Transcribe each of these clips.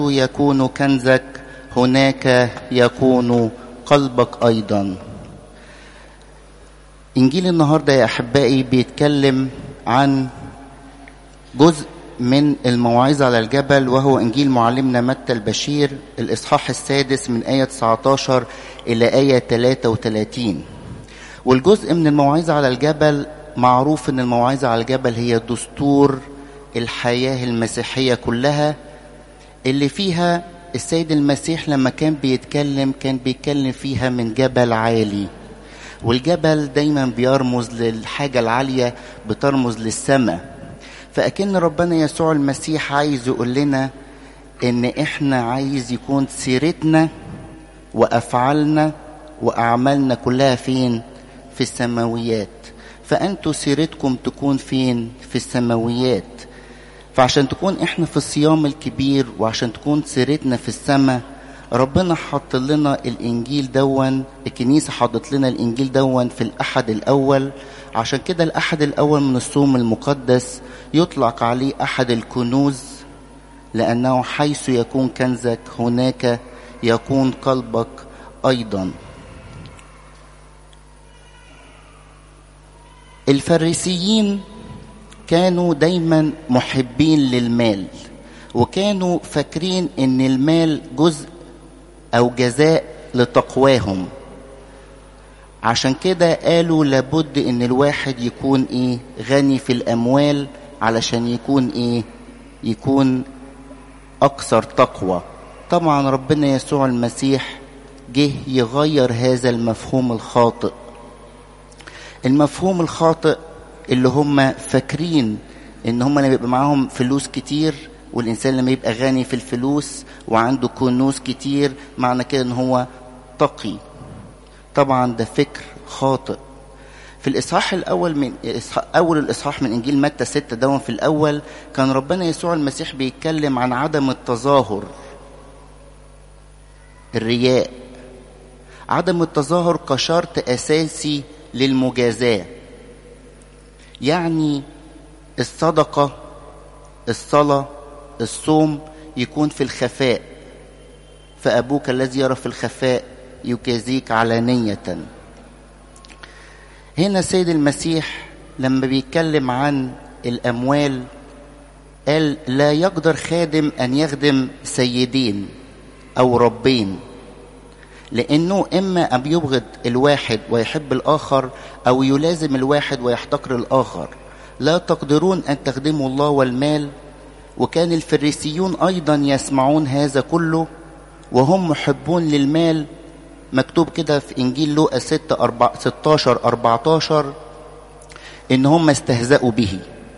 يكون كنزك هناك يكون قلبك ايضا انجيل النهارده يا احبائي بيتكلم عن جزء من الموعظه على الجبل وهو انجيل معلمنا متى البشير الاصحاح السادس من ايه 19 الى ايه 33 والجزء من الموعظه على الجبل معروف ان الموعظه على الجبل هي دستور الحياه المسيحيه كلها اللي فيها السيد المسيح لما كان بيتكلم كان بيتكلم فيها من جبل عالي والجبل دايما بيرمز للحاجة العالية بترمز للسماء فأكن ربنا يسوع المسيح عايز يقول لنا إن إحنا عايز يكون سيرتنا وأفعالنا وأعمالنا كلها فين؟ في السماويات فأنتوا سيرتكم تكون فين؟ في السماويات فعشان تكون احنا في الصيام الكبير وعشان تكون سيرتنا في السماء ربنا حط لنا الانجيل دون الكنيسه حطت لنا الانجيل دون في الاحد الاول عشان كده الاحد الاول من الصوم المقدس يطلق عليه احد الكنوز لانه حيث يكون كنزك هناك يكون قلبك ايضا الفريسيين كانوا دايما محبين للمال وكانوا فاكرين ان المال جزء او جزاء لتقواهم عشان كده قالوا لابد ان الواحد يكون ايه غني في الاموال علشان يكون ايه يكون اكثر تقوى طبعا ربنا يسوع المسيح جه يغير هذا المفهوم الخاطئ المفهوم الخاطئ اللي هم فاكرين ان هم لما يبقى معاهم فلوس كتير والانسان لما يبقى غني في الفلوس وعنده كنوز كتير معنى كده ان هو تقي طبعا ده فكر خاطئ في الاصحاح الاول من اول الاصحاح من انجيل متى 6 دون في الاول كان ربنا يسوع المسيح بيتكلم عن عدم التظاهر الرياء عدم التظاهر كشرط اساسي للمجازاه يعني الصدقة الصلاة الصوم يكون في الخفاء فأبوك الذي يرى في الخفاء يجازيك علانية هنا السيد المسيح لما بيتكلم عن الأموال قال لا يقدر خادم أن يخدم سيدين أو ربين لأنه إما أن يبغض الواحد ويحب الآخر أو يلازم الواحد ويحتقر الآخر لا تقدرون أن تخدموا الله والمال وكان الفريسيون أيضا يسمعون هذا كله وهم محبون للمال مكتوب كده في إنجيل لوقا 6 4 16 14 إن هم استهزأوا به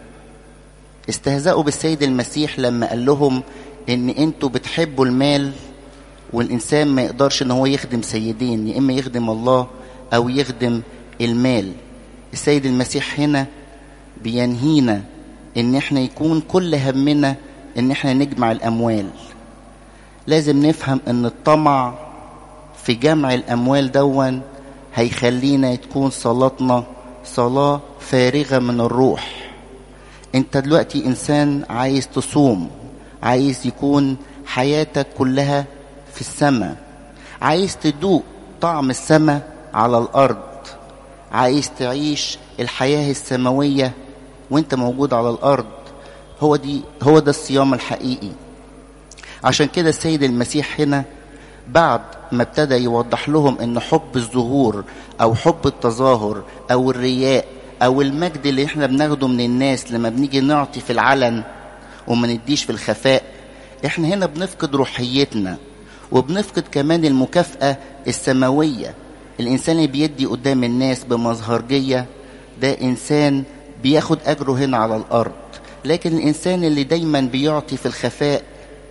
استهزأوا بالسيد المسيح لما قال لهم إن أنتوا بتحبوا المال والإنسان ما يقدرش إن هو يخدم سيدين يا إما يخدم الله أو يخدم المال السيد المسيح هنا بينهينا ان احنا يكون كل همنا ان احنا نجمع الاموال لازم نفهم ان الطمع في جمع الاموال دون هيخلينا تكون صلاتنا صلاة فارغة من الروح انت دلوقتي انسان عايز تصوم عايز يكون حياتك كلها في السماء عايز تدوق طعم السماء على الارض عايز تعيش الحياة السماوية وانت موجود على الارض هو دي هو ده الصيام الحقيقي عشان كده السيد المسيح هنا بعد ما ابتدى يوضح لهم ان حب الظهور او حب التظاهر او الرياء او المجد اللي احنا بناخده من الناس لما بنيجي نعطي في العلن وما نديش في الخفاء احنا هنا بنفقد روحيتنا وبنفقد كمان المكافأة السماوية الإنسان اللي بيدي قدام الناس بمظهرجية ده إنسان بياخد أجره هنا على الأرض لكن الإنسان اللي دايما بيعطي في الخفاء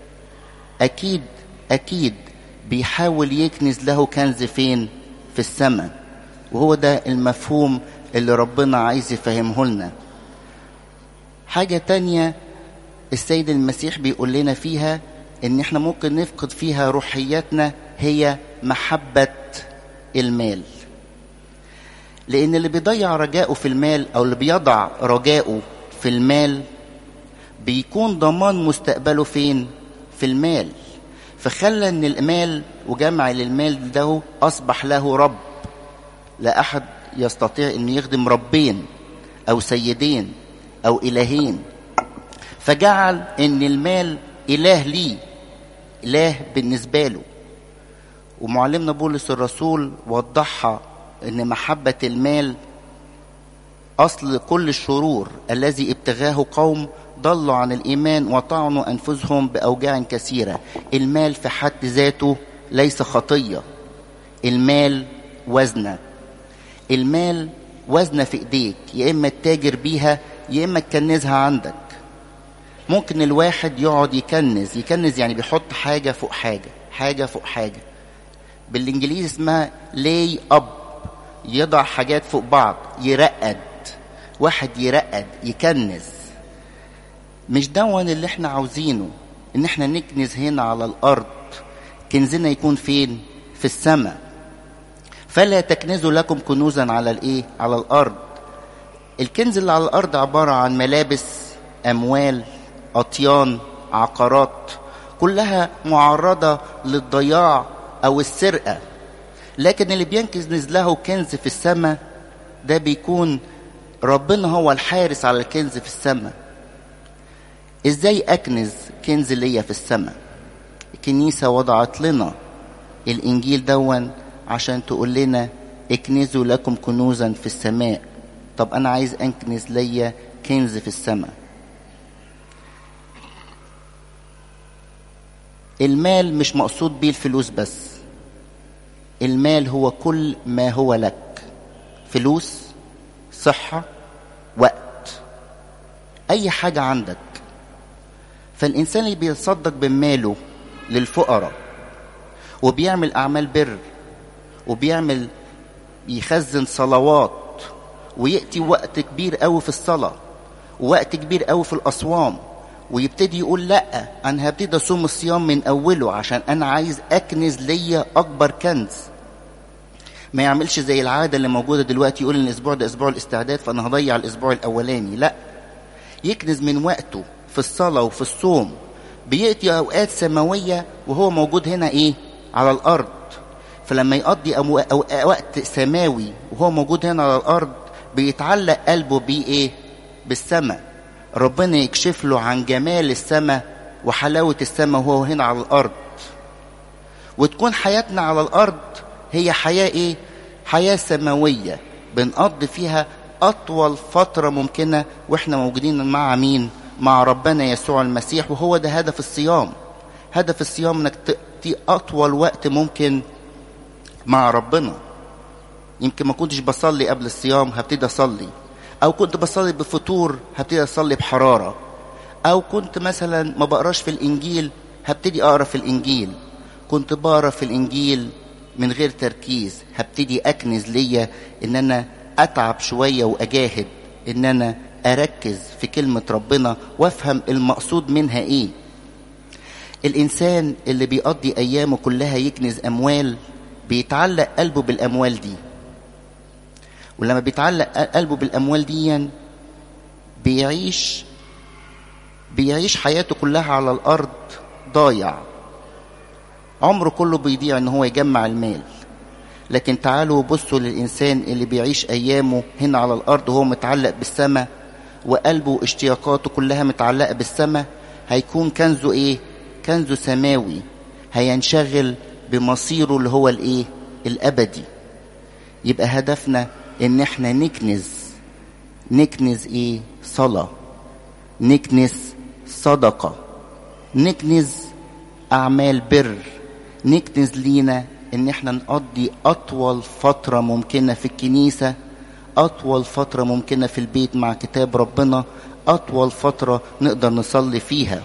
أكيد أكيد بيحاول يكنز له كنز فين في السماء وهو ده المفهوم اللي ربنا عايز يفهمه لنا حاجة تانية السيد المسيح بيقول لنا فيها ان احنا ممكن نفقد فيها روحياتنا هي محبة المال لان اللي بيضيع رجاءه في المال او اللي بيضع رجاءه في المال بيكون ضمان مستقبله فين في المال فخلى ان المال وجمع للمال ده اصبح له رب لا احد يستطيع ان يخدم ربين او سيدين او الهين فجعل ان المال اله ليه اله بالنسبه له ومعلمنا بولس الرسول وضحها ان محبه المال اصل كل الشرور الذي ابتغاه قوم ضلوا عن الايمان وطعنوا انفسهم باوجاع كثيره المال في حد ذاته ليس خطيه المال وزنه المال وزنه في ايديك يا اما تتاجر بيها يا اما تكنزها عندك ممكن الواحد يقعد يكنز يكنز يعني بيحط حاجه فوق حاجه حاجه فوق حاجه بالانجليزي اسمها لاي اب يضع حاجات فوق بعض يرقد واحد يرقد يكنز مش دون اللي احنا عاوزينه ان احنا نكنز هنا على الارض كنزنا يكون فين في السماء فلا تكنزوا لكم كنوزا على الايه على الارض الكنز اللي على الارض عباره عن ملابس اموال اطيان عقارات كلها معرضه للضياع او السرقه لكن اللي بينكنز له كنز في السماء ده بيكون ربنا هو الحارس على الكنز في السماء ازاي اكنز كنز ليا في السماء الكنيسة وضعت لنا الانجيل دون عشان تقول لنا اكنزوا لكم كنوزا في السماء طب انا عايز انكنز ليا كنز في السماء المال مش مقصود بيه الفلوس بس المال هو كل ما هو لك فلوس صحة وقت أي حاجة عندك فالإنسان اللي بيتصدق بماله للفقراء وبيعمل أعمال بر وبيعمل يخزن صلوات ويأتي وقت كبير قوي في الصلاة ووقت كبير قوي في الأصوام ويبتدي يقول لا أنا هبتدي أصوم الصيام من أوله عشان أنا عايز أكنز ليا أكبر كنز ما يعملش زي العاده اللي موجوده دلوقتي يقول ان الاسبوع ده اسبوع الاستعداد فانا هضيع الاسبوع الاولاني لا يكنز من وقته في الصلاه وفي الصوم بياتي اوقات سماويه وهو موجود هنا ايه على الارض فلما يقضي أمو... أو... وقت سماوي وهو موجود هنا على الارض بيتعلق قلبه بيه ايه بالسماء ربنا يكشف له عن جمال السماء وحلاوه السماء وهو هنا على الارض وتكون حياتنا على الارض هي حياة إيه؟ حياة سماوية بنقضي فيها أطول فترة ممكنة وإحنا موجودين مع مين؟ مع ربنا يسوع المسيح وهو ده هدف الصيام هدف الصيام إنك تقضي أطول وقت ممكن مع ربنا يمكن ما كنتش بصلي قبل الصيام هبتدي أصلي أو كنت بصلي بفطور هبتدي أصلي بحرارة أو كنت مثلا ما بقراش في الإنجيل هبتدي أقرأ في الإنجيل كنت بقرأ في الإنجيل من غير تركيز هبتدي اكنز ليا ان انا اتعب شويه واجاهد ان انا اركز في كلمه ربنا وافهم المقصود منها ايه الانسان اللي بيقضي ايامه كلها يكنز اموال بيتعلق قلبه بالاموال دي ولما بيتعلق قلبه بالاموال دي بيعيش بيعيش حياته كلها على الارض ضايع عمره كله بيضيع ان هو يجمع المال لكن تعالوا بصوا للإنسان اللي بيعيش أيامه هنا على الأرض وهو متعلق بالسماء وقلبه واشتياقاته كلها متعلقة بالسماء هيكون كنزه إيه؟ كنزه سماوي هينشغل بمصيره اللي هو الإيه؟ الأبدي يبقى هدفنا إن إحنا نكنز نكنز إيه؟ صلاة نكنز صدقة نكنز أعمال بر نكنز لينا ان احنا نقضي اطول فتره ممكنه في الكنيسه اطول فتره ممكنه في البيت مع كتاب ربنا اطول فتره نقدر نصلي فيها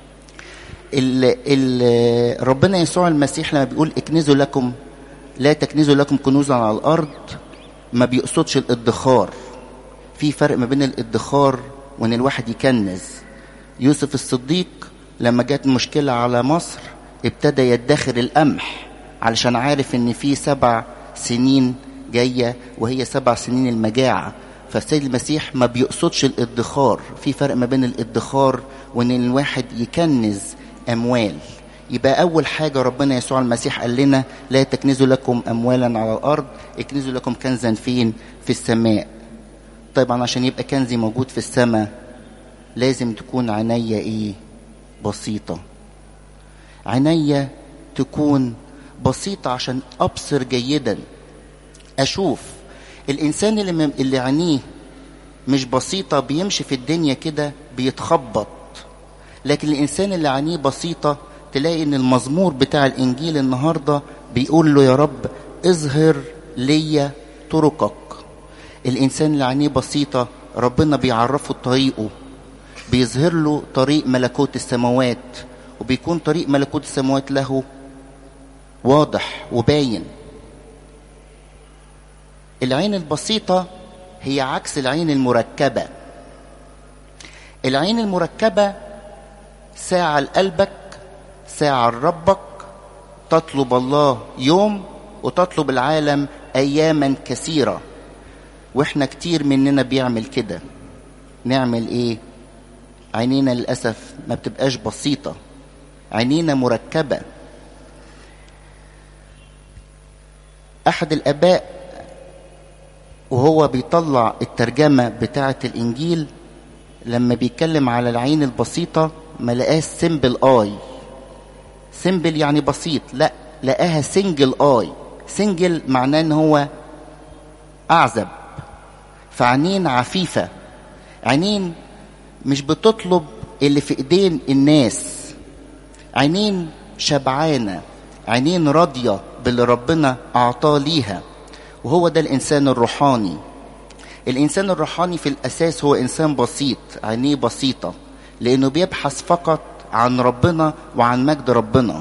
ال ال ربنا يسوع المسيح لما بيقول اكنزوا لكم لا تكنزوا لكم كنوزا على الارض ما بيقصدش الادخار في فرق ما بين الادخار وان الواحد يكنز يوسف الصديق لما جت مشكله على مصر ابتدى يدخر القمح علشان عارف ان في سبع سنين جاية وهي سبع سنين المجاعة فالسيد المسيح ما بيقصدش الادخار في فرق ما بين الادخار وان الواحد يكنز اموال يبقى أول حاجة ربنا يسوع المسيح قال لنا لا تكنزوا لكم أموالا على الأرض اكنزوا لكم كنزا فين في السماء طبعا عشان يبقى كنزي موجود في السماء لازم تكون عينيا ايه بسيطة عينيا تكون بسيطة عشان أبصر جيدا أشوف الإنسان اللي, اللي عينيه مش بسيطة بيمشي في الدنيا كده بيتخبط لكن الإنسان اللي عينيه بسيطة تلاقي إن المزمور بتاع الإنجيل النهاردة بيقول له يا رب اظهر ليا طرقك الإنسان اللي عينيه بسيطة ربنا بيعرفه طريقه بيظهر له طريق ملكوت السماوات وبيكون طريق ملكوت السماوات له واضح وباين العين البسيطة هي عكس العين المركبة العين المركبة ساعة لقلبك ساعة لربك تطلب الله يوم وتطلب العالم أياما كثيرة واحنا كتير مننا بيعمل كده نعمل ايه عينينا للأسف ما بتبقاش بسيطة عينينا مركبة أحد الآباء وهو بيطلع الترجمة بتاعة الإنجيل لما بيتكلم على العين البسيطة ما لقاش سيمبل آي سيمبل يعني بسيط لا لقاها سنجل آي سنجل معناه إن هو أعزب فعينين عفيفة عينين مش بتطلب اللي في ايدين الناس عينين شبعانة عينين راضية باللي ربنا أعطاه ليها وهو ده الإنسان الروحاني الإنسان الروحاني في الأساس هو إنسان بسيط عينيه بسيطة لأنه بيبحث فقط عن ربنا وعن مجد ربنا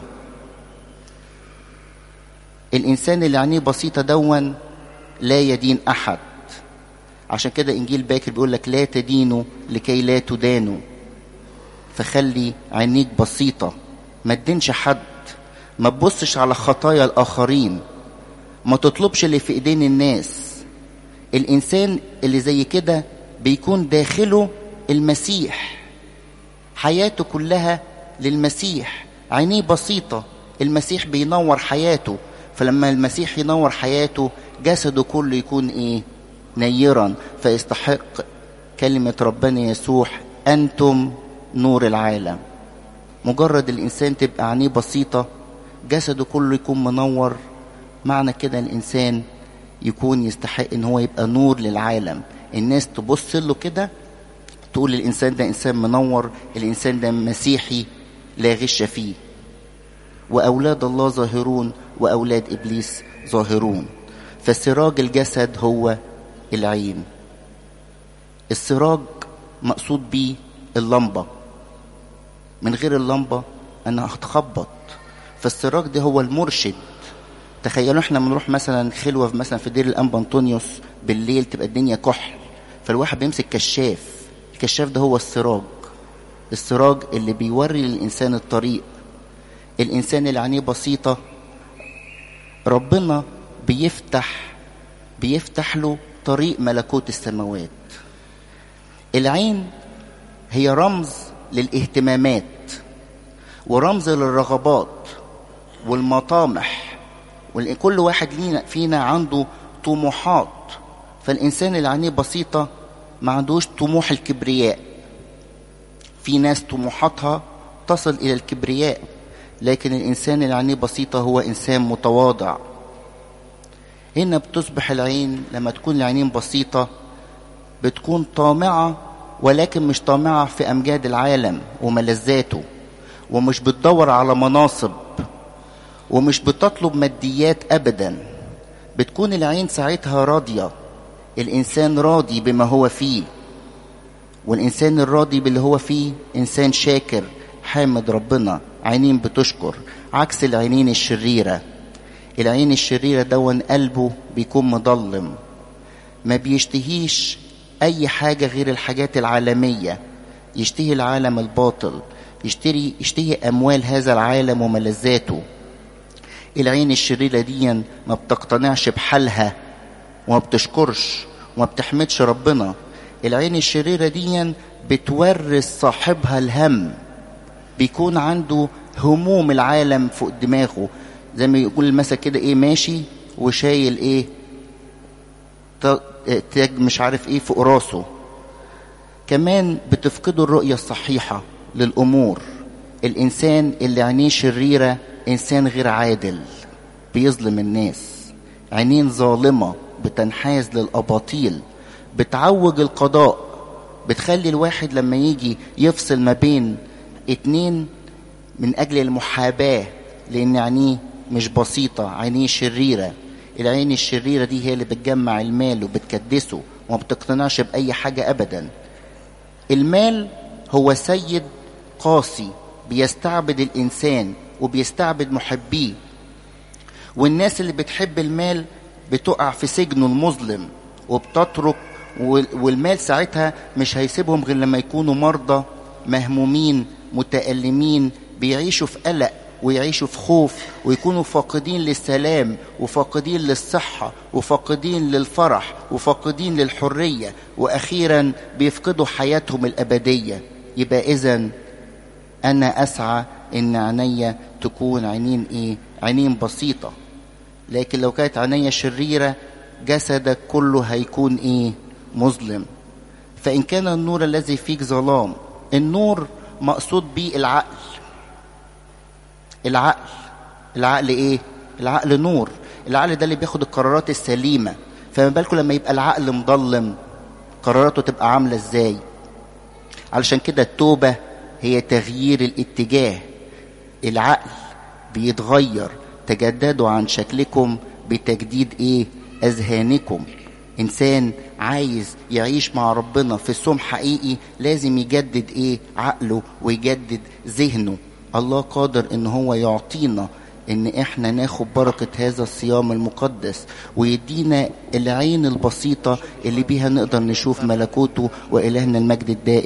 الإنسان اللي عينيه بسيطة دون لا يدين أحد عشان كده إنجيل باكر بيقول لك لا تدينوا لكي لا تدانوا فخلي عينيك بسيطة ما تدينش حد ما تبصش على خطايا الآخرين ما تطلبش اللي في ايدين الناس الانسان اللي زي كده بيكون داخله المسيح حياته كلها للمسيح عينيه بسيطة المسيح بينور حياته فلما المسيح ينور حياته جسده كله يكون ايه نيرا فيستحق كلمة ربنا يسوع أنتم نور العالم مجرد الإنسان تبقى عينيه بسيطة جسده كله يكون منور معنى كده الإنسان يكون يستحق إن هو يبقى نور للعالم الناس تبص له كده تقول الإنسان ده إنسان منور الإنسان ده مسيحي لا غش فيه وأولاد الله ظاهرون وأولاد إبليس ظاهرون فسراج الجسد هو العين السراج مقصود بيه اللمبة من غير اللمبة أنا هتخبط فالسراج ده هو المرشد تخيلوا احنا بنروح مثلا خلوة مثلا في دير الأنبا أنطونيوس بالليل تبقى الدنيا كحل فالواحد بيمسك كشاف الكشاف ده هو السراج السراج اللي بيوري للإنسان الطريق الإنسان اللي عينيه بسيطة ربنا بيفتح بيفتح له طريق ملكوت السماوات العين هي رمز للاهتمامات ورمز للرغبات والمطامح وكل واحد لينا فينا عنده طموحات فالإنسان اللي عينيه بسيطة ما عندوش طموح الكبرياء في ناس طموحاتها تصل إلى الكبرياء لكن الإنسان اللي عينيه بسيطة هو إنسان متواضع هنا بتصبح العين لما تكون العينين بسيطة بتكون طامعة ولكن مش طامعة في أمجاد العالم وملذاته ومش بتدور على مناصب ومش بتطلب ماديات أبدا بتكون العين ساعتها راضية الإنسان راضي بما هو فيه والإنسان الراضي باللي هو فيه إنسان شاكر حامد ربنا عينين بتشكر عكس العينين الشريرة العين الشريرة دون قلبه بيكون مضلم ما بيشتهيش أي حاجة غير الحاجات العالمية يشتهي العالم الباطل يشتري يشتهي أموال هذا العالم وملذاته العين الشريرة دي ما بتقتنعش بحالها وما بتشكرش وما بتحمدش ربنا العين الشريرة دي بتورث صاحبها الهم بيكون عنده هموم العالم فوق دماغه زي ما يقول المثل كده ايه ماشي وشايل ايه تاج مش عارف ايه فوق راسه كمان بتفقدوا الرؤية الصحيحة للأمور الإنسان اللي عينيه شريرة إنسان غير عادل بيظلم الناس عينين ظالمة بتنحاز للأباطيل بتعوج القضاء بتخلي الواحد لما يجي يفصل ما بين اتنين من أجل المحاباة لأن عينيه مش بسيطة عينيه شريرة العين الشريرة دي هي اللي بتجمع المال وبتكدسه وما بتقتنعش بأي حاجة أبدا المال هو سيد قاسي بيستعبد الإنسان وبيستعبد محبيه والناس اللي بتحب المال بتقع في سجنه المظلم وبتترك والمال ساعتها مش هيسيبهم غير لما يكونوا مرضى مهمومين متألمين بيعيشوا في قلق ويعيشوا في خوف ويكونوا فاقدين للسلام وفاقدين للصحة وفاقدين للفرح وفاقدين للحرية وأخيرا بيفقدوا حياتهم الأبدية يبقى إذا أنا أسعى إن عينيا تكون عينين إيه؟ عينين بسيطة لكن لو كانت عينيا شريرة جسدك كله هيكون إيه؟ مظلم فإن كان النور الذي فيك ظلام النور مقصود به العقل العقل العقل ايه العقل نور العقل ده اللي بياخد القرارات السليمة فما بالكم لما يبقى العقل مضلم قراراته تبقى عاملة ازاي علشان كده التوبة هي تغيير الاتجاه العقل بيتغير تجددوا عن شكلكم بتجديد ايه اذهانكم انسان عايز يعيش مع ربنا في الصوم حقيقي لازم يجدد ايه عقله ويجدد ذهنه الله قادر ان هو يعطينا ان احنا ناخد بركة هذا الصيام المقدس ويدينا العين البسيطة اللي بيها نقدر نشوف ملكوته والهنا المجد الدائم